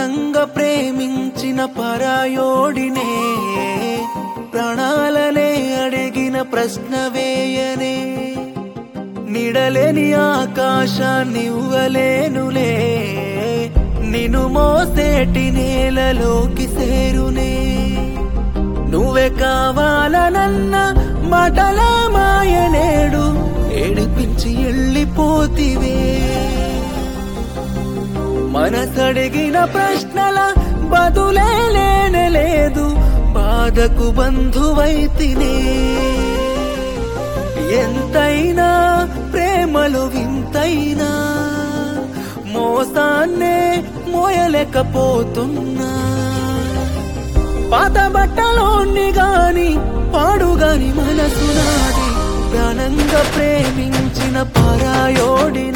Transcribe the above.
ప్రాణంగా ప్రేమించిన పరాయోడినే ప్రాణాలనే అడిగిన ప్రశ్న వేయనే నిడలేని ఆకాశాన్ని ఇవ్వలేనులే నిన్ను మోసేటి నేలలోకి సేరునే నువ్వే కావాలనన్న మాటల మాయనేడు ఏడిపించి వెళ్ళిపోతివే మనసడిగిన ప్రశ్నల బదులే లేనలేదు బాధకు బంధువైతినే ఎంతైనా ప్రేమలు వింతైనా మోసాన్నే మోయలేకపోతున్నా పాత బట్టలోని గాని పాడుగాని మనసు నాది ప్రాణంగా ప్రేమించిన పరాయోడిని